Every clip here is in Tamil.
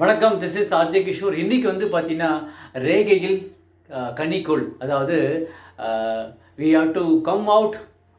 வணக்கம் திஸ் இஸ் ஆர்ஜே கிஷோர் இன்னைக்கு வந்து பார்த்தீங்கன்னா ரேகையில் அஹ், கனிக்கோள் அதாவது we have to come out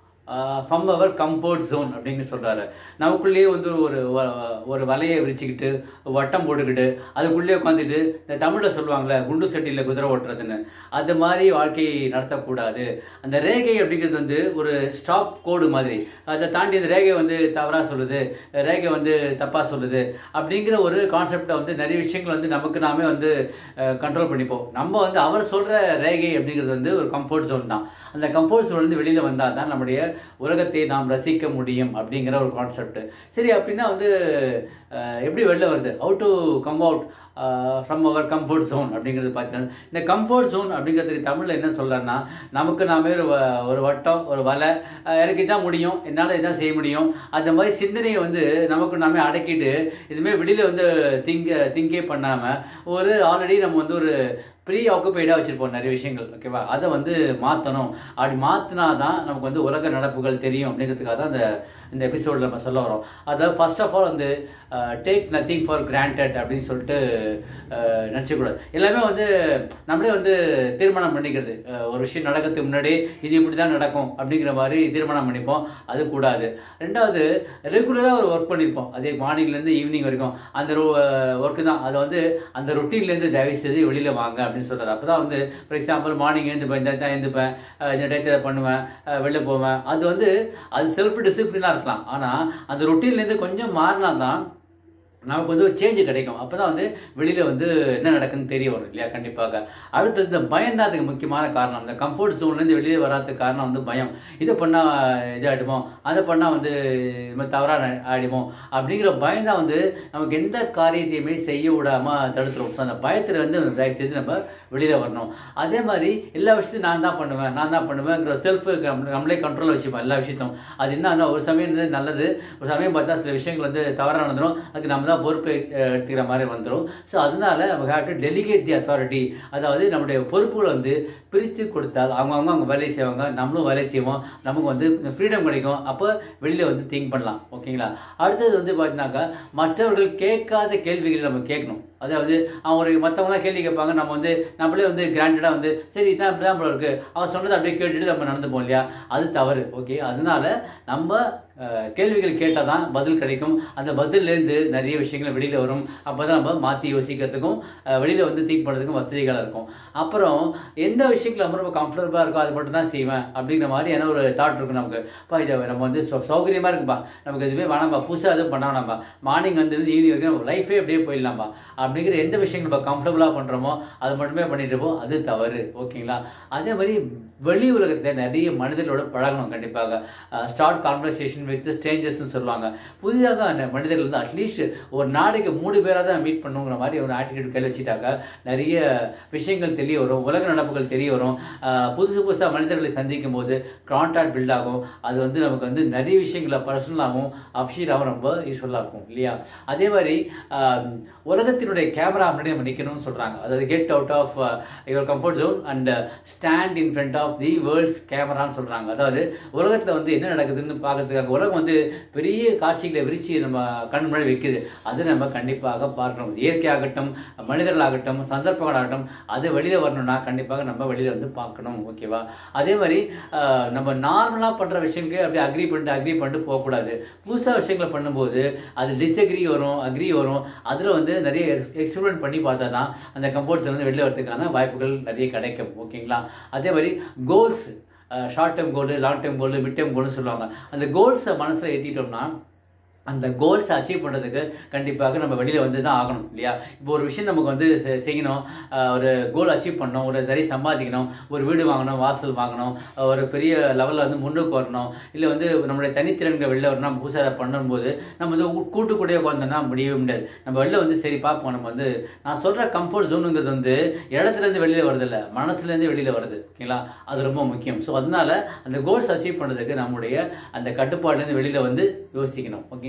from our comfort zone அப்படின்னு சொல்றாரு நமக்குள்ளேயே வந்து ஒரு வ- ஒரு வலையை விரிச்சுக்கிட்டு வட்டம் போட்டுக்கிட்டு அதுக்குள்ளேயே உட்காந்துட்டு இந்த தமிழில் சொல்லுவாங்கள்ல குண்டு சட்டியில் குதிரை ஓட்டுறதுன்னு அது மாதிரி வாழ்க்கையை நடத்தக்கூடாது அந்த ரேகை அப்படிங்கிறது வந்து ஒரு ஸ்டாப் கோடு மாதிரி அதை தாண்டி அந்த ரேகை வந்து தவறாக சொல்லுது ரேகை வந்து தப்பாக சொல்லுது அப்படிங்கிற ஒரு கான்செப்டை வந்து நிறைய விஷயங்கள் வந்து நமக்கு நாமே வந்து கண்ட்ரோல் பண்ணிப்போம் நம்ம வந்து அவர் சொல்கிற ரேகை அப்படிங்கிறது வந்து ஒரு கம்ஃபர்ட் ஜோன் தான் அந்த கம்ஃபர்ட் ஜோன்லேருந்து வெளியில் வந்தால் தான் நம்முடைய உலகத்தை நாம் ரசிக்க முடியும் அப்படிங்கிற ஒரு கான்செப்ட் சரி அப்படின்னா வந்து அஹ், எப்படி வெளில வருது how to come out from our comfort zone அப்படிங்கிறது பார்த்தீங்கன்னா இந்த கம்ஃபர்ட் ஜோன் அப்படிங்கிறதுக்கு தமிழில் என்ன சொல்லலாம்னா நமக்கு நாமே ஒரு வ- ஒரு வட்டம் ஒரு வலை அஹ், எனக்கு இதான் முடியும் என்னால் இதான் செய்ய முடியும் அந்த மாதிரி சிந்தனையை வந்து நமக்கு நாமே அடக்கிட்டு இதுமாரி வெளியில் வந்து திங்க திங்கே பண்ணாமல் ஒரு ஆல்ரெடி நம்ம வந்து ஒரு ப்ரீ ஆக்குபைடாக வச்சுருப்போம் நிறைய விஷயங்கள் ஓகேவா அதை வந்து மாற்றணும் அப்படி மாற்றினா தான் நமக்கு வந்து உலக நடப்புகள் தெரியும் அப்படிங்கிறதுக்காக தான் அந்த இந்த எபிசோடில் நம்ம சொல்ல வரோம் அதாவது ஃபர்ஸ்ட் ஆஃப் ஆல் வந்து டேக் நத்திங் ஃபார் கிராண்டட் அப்படின்னு சொல்லிட்டு அஹ், நினைச்சக்கூடாது எல்லாமே வந்து நம்மளே வந்து தீர்மானம் பண்ணிக்கிறது அஹ், ஒரு விஷயம் நடக்கிறதுக்கு முன்னாடி இது இப்படி தான் நடக்கும் அப்படிங்கிற மாதிரி தீர்மானம் பண்ணிப்போம் அது கூடாது ரெண்டாவது ரெகுலராக ஒரு ஒர்க் பண்ணியிருப்போம் அதே மார்னிங்லேருந்து ஈவினிங் வரைக்கும் அந்த ஒர்க்கு தான் அதை வந்து அந்த ரொட்டீன்லேருந்து தயவு செய்து வெளியில் வாங்க அப்படின்னு சொல்கிறார் அப்போ தான் வந்து ஃபார் எக்ஸாம்பிள் மார்னிங் எழுந்துப்பேன் இந்த தான் எழுந்துப்பேன் அஹ் இந்த டயத்தில் பண்ணுவேன் அஹ் வெளில போவேன் அது வந்து அது செல்ஃப் டிசிப்ளினாக இருக்கலாம் ஆனால் அந்த ரொட்டீன்லேருந்து கொஞ்சம் மாறினா தான் நமக்கு வந்து ஒரு சேஞ்சு கிடைக்கும் அப்போ தான் வந்து வெளியில் வந்து என்ன நடக்குன்னு தெரிய வரும் இல்லையா கண்டிப்பாக அடுத்தது இந்த பயம் தான் அதுக்கு முக்கியமான காரணம் இந்த கம்ஃபர்ட் ஜோன்லேருந்து வெளியே வராதுக்கு காரணம் வந்து பயம் இதை பண்ணால் இது ஆகிடுமோ அதை பண்ணால் வந்து இது மாதிரி தவறாக ஆகிடுமோ அப்படிங்கிற பயம் தான் வந்து நமக்கு எந்த காரியத்தையுமே செய்ய விடாமல் தடுத்துரும் ஸோ அந்த பயத்தில் வந்து தயவு செய்து நம்ம வெளியில் வரணும் அதே மாதிரி எல்லா விஷயத்தையும் நான் தான் பண்ணுவேன் நான் தான் பண்ணுவேங்கிற செல்ஃப் நம்மளே கண்ட்ரோலில் வச்சுப்போம் எல்லா விஷயத்தையும் அது என்ன ஒரு சமயம் வந்து நல்லது ஒரு சமயம் பார்த்தா சில விஷயங்கள் வந்து தவறாக நடந்துடும் அதுக்கு நம்ம தான் பொறுப்பு அஹ், எடுத்துக்கிற மாதிரி வந்துடும் ஸோ அதனால நம்ம have to delegate the authority அதாவது நம்முடைய பொறுப்புகளை வந்து பிரித்து கொடுத்தால் அவங்கவுங்க அவங்க வேலையை செய்வாங்க நம்மளும் வேலை செய்வோம் நமக்கு வந்து ஃப்ரீடம் கிடைக்கும் அப்போ வெளியில் வந்து திங்க் பண்ணலாம் ஓகேங்களா அடுத்தது வந்து பார்த்தீங்கன்னாக்கா மற்றவர்கள் கேட்காத கேள்விகளை நம்ம கேட்கணும் அதாவது அவங்க ஒரு மற்றவங்களாம் கேள்வி கேட்பாங்க நம்ம வந்து நம்மளே வந்து கிராண்டடாக வந்து சரி இதான் இப்படி தான் போல இருக்கு அவன் சொன்னதை அப்படியே கேட்டுட்டு நம்ம நடந்துப்போம் இல்லையா அது தவறு ஓகே அதனால நம்ம அஹ், கேள்விகள் கேட்டால் தான் பதில் கிடைக்கும் அந்த பதில்லேருந்து நிறைய விஷயங்கள் வெளியில் வரும் அப்போ தான் நம்ம மாற்றி யோசிக்கிறதுக்கும் வெளியில் வந்து திங்க் பண்ணுறதுக்கும் வசதிகளாக இருக்கும் அப்புறம் எந்த விஷயங்கள் நம்ம ரொம்ப கம்ஃபர்டபுளாக இருக்கோ அது மட்டும் தான் செய்வேன் அப்படிங்கிற மாதிரி என்ன ஒரு தாட் இருக்கும் நமக்கு அப்பா இதை நம்ம வந்து சௌ- சௌகரியமா இருக்குப்பா நமக்கு எதுவுமே வேணாம்பா புதுசாக எதுவும் பண்ண வேணாம்பா மார்னிங் வந்து ஈவினிங் வரைக்கும் நம்ம லைஃபே அப்படியே போயிடலாம்பா அப்படிங்கிற எந்த விஷயம் நம்ம கம்ஃபர்டபுளாக பண்ணுறோமோ அது மட்டுமே பண்ணிட்டு இருப்போம் அது தவறு ஓகேங்களா அதே மாதிரி வெளி உலகத்தில் நிறைய மனிதர்களோட பழகணும் கண்டிப்பாக ஸ்டார்ட் கான்வர்சேஷன் வித் ஸ்ட்ரேஞ்சர்ஸ்னு சொல்லுவாங்க புதிதாக அந்த மனிதர்கள் வந்து அட்லீஸ்ட் ஒரு நாளைக்கு மூணு பேராக தான் மீட் பண்ணுங்கிற மாதிரி ஒரு ஆட்டிடியூட் கையில் வச்சுட்டாக்க நிறைய விஷயங்கள் தெரிய வரும் உலக நடப்புகள் தெரிய வரும் அஹ், புதுசு புதுசாக மனிதர்களை சந்திக்கும் போது கான்டாக்ட் பில்ட் ஆகும் அது வந்து நமக்கு வந்து நிறைய விஷயங்களை பர்சனலாகவும் அஃபிஷியலாகவும் ரொம்ப யூஸ்ஃபுல்லாக இருக்கும் இல்லையா அதே மாதிரி ஆஹ், உலகத்தினுடைய கேமரா முன்னாடி நம்ம நிற்கணும்னு சொல்கிறாங்க அதாவது get out of your comfort zone and stand in front of the world's கேமரான்னு சொல்கிறாங்க அதாவது உலகத்தில் வந்து என்ன நடக்குதுன்னு பார்க்கறதுக்காக உலகம் வந்து பெரிய காட்சிகளை விரிச்சு நம்ம கண் முன்னாடி வைக்குது அது நம்ம கண்டிப்பாக பார்க்கணும் இயற்கையாகட்டும் மனிதர்களாகட்டும் சந்தர்ப்பங்களாகட்டும் அது வெளியில் வரணும்னா கண்டிப்பாக நம்ம வெளியில் வந்து பார்க்கணும் ஓகேவா அதே மாதிரி ஆஹ், நம்ம நார்மலாக பண்ணுற விஷயங்களுக்கு அப்படியே அக்ரி பண்ணிட்டு அக்ரி பண்ணிட்டு போகக்கூடாது புதுசாக விஷயங்களை பண்ணும்போது அது டிஸ்அக்ரி வரும் அக்ரி வரும் அதில் வந்து நிறைய எக்ஸ்பெரிமெண்ட் பண்ணி பார்த்தா தான் அந்த கம்ஃபர்ட்ஸ் வந்து வெளியில் வரதுக்கான வாய்ப்புகள் நிறைய கிடைக்கும் ஓகேங்களா அதே மாதிரி goals short term goal long term goal mid term கோல்னு சொல்லுவாங்க அந்த கோல்ஸை மனசில் ஏற்றிட்டோம்னா அந்த கோல்ஸை அச்சீவ் பண்ணுறதுக்கு கண்டிப்பாக நம்ம வெளியில் வந்து தான் ஆகணும் இல்லையா இப்போ ஒரு விஷயம் நமக்கு வந்து செ- செய்யணும் ஆஹ் ஒரு கோல் அச்சீவ் பண்ணணும் ஒரு சரி சம்பாதிக்கணும் ஒரு வீடு வாங்கணும் வாசல் வாங்கணும் ஆஹ் ஒரு பெரிய லெவலில் வந்து முன்னுக்கு வரணும் இல்லை வந்து நம்மளுடைய தனித்திறன்களை வெளில வரணும் நம்ம புதுசாக அதை பண்ணும்போது நம்ம வந்து கூ- கூட்டு கூட உட்காந்தோம்னா முடியவே முடியாது நம்ம வெளில வந்து சரி பார்ப்போம் நம்ம வந்து நான் சொல்கிற கம்ஃபர்ட் ஜோனுங்கிறது வந்து இடத்துலேருந்து வெளியில் வரதில்ல மனசுலேருந்து வெளியில் வருது ஓகேங்களா அது ரொம்ப முக்கியம் ஸோ அதனால அந்த கோல்ஸ் அச்சீவ் பண்ணுறதுக்கு நம்முடைய அந்த கட்டுப்பாடுலேருந்து வெளியில் வந்து யோசிக்கணும் ஓகேங்களா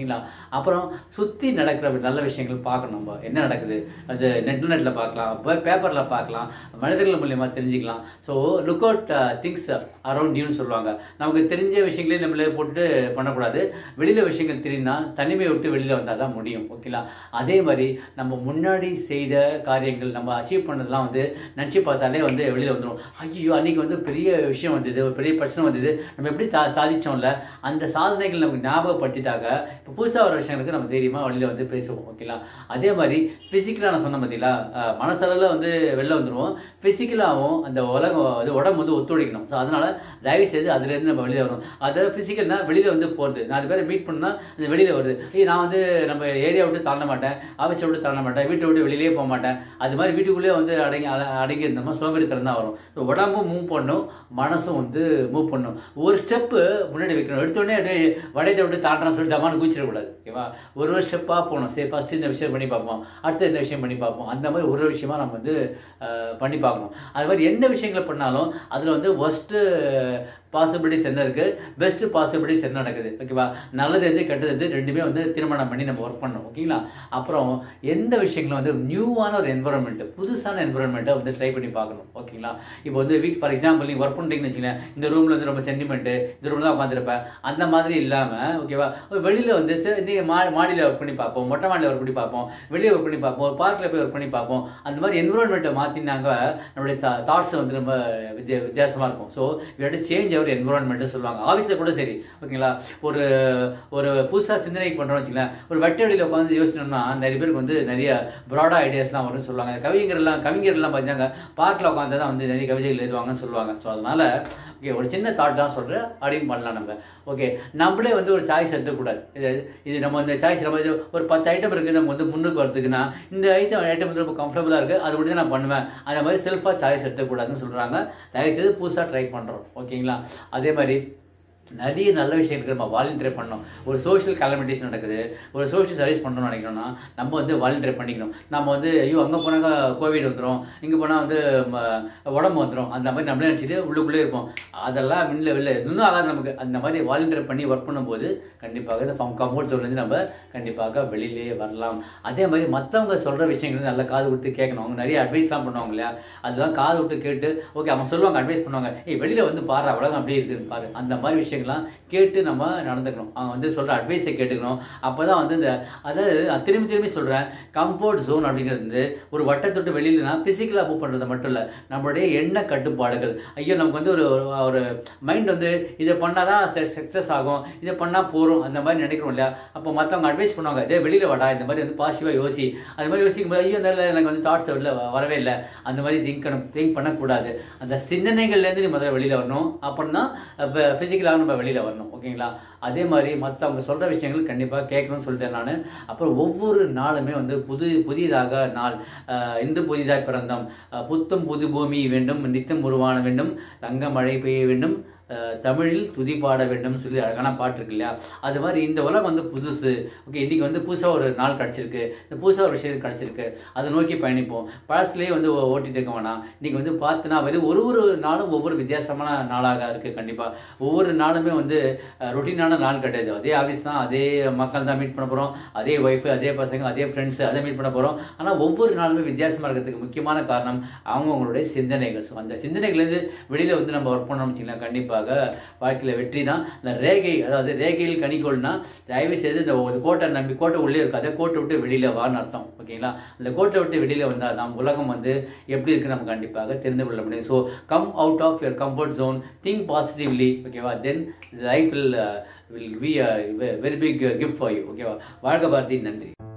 ஓகேங்களா அப்புறம் சுற்றி நடக்கிற நல்ல விஷயங்கள் பார்க்கணும் நம்ம என்ன நடக்குது அது நெட்நெட்டில் பார்க்கலாம் பேப்பரில் பார்க்கலாம் மனிதர்கள் மூலியமாக தெரிஞ்சுக்கலாம் so look out things around யூன்னு சொல்லுவாங்க நமக்கு தெரிஞ்ச விஷயங்களே நம்மளே போட்டு பண்ணக்கூடாது வெளியில் விஷயங்கள் தெரியும்னா தனிமையை விட்டு வெளியில் வந்தால் தான் முடியும் ஓகேங்களா அதே மாதிரி நம்ம முன்னாடி செய்த காரியங்கள் நம்ம அச்சீவ் பண்ணதெல்லாம் வந்து நினச்சி பார்த்தாலே வந்து வெளியில் வந்துடும் ஐயோ அன்னைக்கு வந்து பெரிய விஷயம் வந்தது ஒரு பெரிய பிரச்சனை வந்தது நம்ம எப்படி தா சாதிச்சோம்ல அந்த சாதனைகள் நமக்கு ஞாபகப்படுத்திட்டாக்க இப்போ புதுசாக வர விஷயங்களுக்கு நம்ம தைரியமாக வெளியில் வந்து பேசுவோம் ஓகேங்களா அதே மாதிரி ஃபிசிக்கலாக நான் சொன்ன பார்த்தீங்களா அஹ் மனசளவில் வந்து வெளில வந்துடுவோம் ஃபிசிக்கலாகவும் அந்த உலகம் அது உடம்பு வந்து ஒத்துழைக்கணும் ஸோ அதனால் தயவு செய்து அதுலேருந்து நம்ம வெளியில் வரணும் அதாவது ஃபிசிக்கல்னா வெளியில் வந்து போகிறது நாலு பேரை மீட் பண்ணால் அது வெளியில் வருது ஏய் நான் வந்து நம்ம ஏரியா விட்டு தாண்ட மாட்டேன் ஆஃபீஸை விட்டு தாண்ட மாட்டேன் வீட்டை விட்டு வெளியிலேயே போக மாட்டேன் அது மாதிரி வீட்டுக்குள்ளேயே வந்து அடங்கி அல- அடங்கி இருந்தோம்னா சோம்பேறித்தனம் தான் வரும் ஸோ உடம்பும் மூவ் பண்ணும் மனசும் வந்து மூவ் பண்ணும் ஒரு ஸ்டெப்பு முன்னாடி வைக்கணும் எடுத்தோடனே அப்படியே வடையத்தை விட்டு தாண்டான்னு சொல்லிட்டு தமான்னு குதிச்சிடக்கூடாது ஓகேவா ஒரு ஒரு ஸ்டெப்பாக போகணும் சரி ஃபஸ்ட்டு இந்த விஷயம் பண்ணி பார்ப்போம் அடுத்து இந்த விஷயம் பண்ணி பார்ப்போம் அந்த மாதிரி ஒரு ஒரு விஷயமா நம்ம வந்து அஹ், பண்ணி பார்க்கணும் அது மாதிரி எந்த விஷயங்களை பண்ணாலும் அதில் வந்து ஒஸ்ட்டு பாசிபிலிட்டிஸ் என்ன இருக்குது பெஸ்ட்டு பாசிபிலிட்டிஸ் என்ன நடக்குது ஓகேவா நல்லது எது கெட்டது எது ரெண்டுமே வந்து திருமணம் பண்ணி நம்ம ஒர்க் பண்ணணும் ஓகேங்களா அப்புறம் எந்த விஷயங்களும் வந்து நியூவான ஒரு என்வரன்மெண்ட் புதுசான என்வரன்மெண்ட்டை வந்து ட்ரை பண்ணி பார்க்கணும் ஓகேங்களா இப்போ வந்து வீக் ஃபார் எக்ஸாம்பிள் நீங்கள் ஒர்க் பண்ணுறீங்கன்னு வச்சுக்கோங்களேன் இந்த ரூமில் வந்து ரொம்ப சென்டிமெண்ட்டு இந்த ரூமில் தான் உட்காந்துருப்பேன் அந்த மாதிரி இல்லாமல் ஓகேவா வெளியில் வந்து சரி நீங்கள் மா மாடியில் ஒர்க் பண்ணி பார்ப்போம் மொட்டை மாடியில் ஒர்க் பண்ணி பார்ப்போம் வெளியே ஒர்க் பண்ணி பார்ப்போம் ஒரு பார்க்கில் போய் ஒர்க் பண்ணி பார்ப்போம் அந்த மாதிரி என்வரன்மெண்ட்டை மாற்றினாங்க நம்மளுடைய தாட்ஸ் வந்து ரொம்ப வித்தியா வித்தியாசமாக இருக்கும் so we change our environment சொல்லுவாங்க ஆஃபீஸில் கூட சரி ஓகேங்களா ஒரு ஒரு புதுசாக சிந்தனை பண்ணுறோம் வச்சுங்களேன் ஒரு வெட்டவெளியில் உட்காந்து யோசிச்சோம்னா நிறைய பேருக்கு வந்து நிறைய ப்ராடாக ஐடியாஸ்லாம் வரும்னு சொல்லுவாங்க கவிஞர்லாம் கவிஞர்லாம் பார்த்தீங்கன்னா பார்க்கில் உட்காந்து தான் வந்து நிறைய கவிதைகள் எழுதுவாங்கன்னு சொல்லுவாங்க ஸோ அதனால் ஓகே ஒரு சின்ன தாட் தான் சொல்கிறேன் அப்படின்னு பண்ணலாம் நம்ம ஓகே நம்மளே வந்து ஒரு சாய்ஸ் எடுத்துக்கூடாது இது இது நம்ம இந்த சாய்ஸ் நம்ம இது ஒரு பத்து ஐட்டம் இருக்குது நம்ம வந்து முன்னுக்கு வரதுக்குன்னா இந்த ஐட்டம் ஐட்டம் வந்து ரொம்ப கம்ஃபர்டபுளாக இருக்குது அது மட்டும் தான் நான் பண்ணுவேன் அந்த மாதிரி செல்ஃபாக சாய்ஸ் எடுத்துக்கூடாதுன்னு சொல்கிறாங்க தயவுசெய்து புதுசாக ட்ரை பண்ணுறோம் ஓகேங்களா அதே மாதிரி நிறைய நல்ல விஷயம் இருக்குது நம்ம வாலண்டியர் பண்ணணும் ஒரு சோஷியல் கலமிட்டிஸ் நடக்குது ஒரு சோஷியல் சர்வீஸ் பண்ணணும்னு நினைக்கணும்னா நம்ம வந்து வாலண்டியர் பண்ணிக்கணும் நம்ம வந்து ஐயோ அங்கே போனாங்க கோவிட் வந்துடும் இங்கே போனால் வந்து ம, உடம்பு வந்துடும் அந்த மாதிரி நம்மளே நினச்சிட்டு உள்ளுக்குள்ளே இருப்போம் அதெல்லாம் வெளில வெளில இன்னும் ஆகாது நமக்கு அந்த மாதிரி வாலண்டியர் பண்ணி ஒர்க் பண்ணும்போது கண்டிப்பாக இந்த கம்ஃபர்ட் ஜோன்லேருந்து நம்ம கண்டிப்பாக வெளியிலேயே வரலாம் அதே மாதிரி மற்றவங்க சொல்கிற விஷயங்கள் நல்லா காது விட்டு கேட்கணும் அவங்க நிறைய அட்வைஸ்லாம் பண்ணுவாங்க இல்லையா அதெல்லாம் காது விட்டு கேட்டு ஓகே அவங்க சொல்லுவாங்க அட்வைஸ் பண்ணுவாங்க ஏய் வெளியில் வந்து பாரு உலகம் அப்படியே இருக்குன்னு பாரு அந்த மாதிரி விஷயங்கள்லாம் கேட்டு நம்ம நடந்துக்கணும் அவங்க வந்து சொல்கிற அட்வைஸை கேட்டுக்கணும் அப்போ தான் வந்து இந்த அதாவது நான் திரும்பி திரும்பி சொல்கிறேன் கம்ஃபர்ட் ஜோன் அப்படிங்கிறது வந்து ஒரு வட்டத்தொட்டு வெளியிலனா ஃபிசிக்கலாக மூவ் பண்ணுறது மட்டும் இல்லை நம்மளுடைய எண்ண கட்டுப்பாடுகள் ஐயோ நமக்கு வந்து ஒரு ஒரு- ஒரு மைண்ட் வந்து இதை பண்ணால் தான் சக்ஸஸ் ஆகும் இதை பண்ணால் போகிறோம் அந்த மாதிரி நினைக்கிறோம் இல்லையா அப்போ மற்றவங்க அட்வைஸ் பண்ணுவாங்க இதே வெளியில் வாடா இந்த மாதிரி வந்து பாசிட்டிவாக யோசி அது மாதிரி யோசிக்கும் போது ஐயோ நல்ல எனக்கு வந்து தாட்ஸ் வெளில வ- வரவே இல்லை அந்த மாதிரி திங்க் திங்க் பண்ணக்கூடாது அந்த சிந்தனைகள்லேருந்து நீ முதல்ல வெளியில் வரணும் அப்படின்னா ஃபிசிக்கலாக நம்ம வெளியில் வரணும் ஓகேங்களா அதே மாதிரி மற்றவங்க சொல்கிற விஷயங்கள் கண்டிப்பாக கேட்கணும்னு சொல்லிட்டேன் நான் அப்புறம் ஒவ்வொரு நாளுமே வந்து புது புதிதாக நாள் அஹ், இன்று புதிதாக பிறந்தோம் அஹ், புத்தும் புது பூமி வேண்டும் நித்தம் உருவான வேண்டும் தங்க மழை பெய்ய வேண்டும் அஹ், தமிழில் துதி பாட வேண்டும் சொல்லி அழகான பாட்டு இருக்கு இல்லையா அது மாதிரி இந்த உலகம் வந்து புதுசு ஓகே இன்னைக்கு வந்து புதுசாக ஒரு நாள் கிடச்சிருக்கு இந்த புதுசாக ஒரு விஷயம் கிடச்சிருக்கு அதை நோக்கி பயணிப்போம் பழசுலேயே வந்து ஓ- ஓட்டிட்டு இருக்க வேணாம் இன்னைக்கு வந்து பார்த்தினா வந்து ஒரு ஒரு நாளும் ஒவ்வொரு வித்தியாசமான நாளாக இருக்குது கண்டிப்பாக ஒவ்வொரு நாளுமே வந்து ரொட்டீனான நாள் கிடையாது அதே ஆஃபீஸ் தான் அதே மக்கள் தான் மீட் பண்ண போகிறோம் அதே ஒய்ஃபு அதே பசங்க அதே ஃப்ரெண்ட்ஸு அதை மீட் பண்ண போகிறோம் ஆனால் ஒவ்வொரு நாளுமே வித்தியாசமாக இருக்கிறதுக்கு முக்கியமான காரணம் அவங்கவுங்களுடைய சிந்தனைகள் ஸோ அந்த சிந்தனைகள்லேருந்து வெளியில் வந்து நம்ம ஒர்க் பண்ணோம்னு வச்சுக்கலாம் கண்டிப்பாக வாழ்க்கையில் வெற்றி தான் இந்த ரேகை அதாவது ரேகையில் கனிக்கோள்னா தயவு செய்து இந்த ஒரு கோட்டை நம்பி கோட்டை உள்ளே இருக்காது கோட்டை விட்டு வெளியில் வான்னு அர்த்தம் ஓகேங்களா அந்த கோட்டை விட்டு வெளியில் வந்தால் தான் உலகம் வந்து எப்படி இருக்கு நம்ம கண்டிப்பாக தெரிந்து கொள்ள முடியும் so come out of your comfort zone think positively ஓகேவா then life will will be very big gift for you ஓகேவா வாழ்க பாரதி நன்றி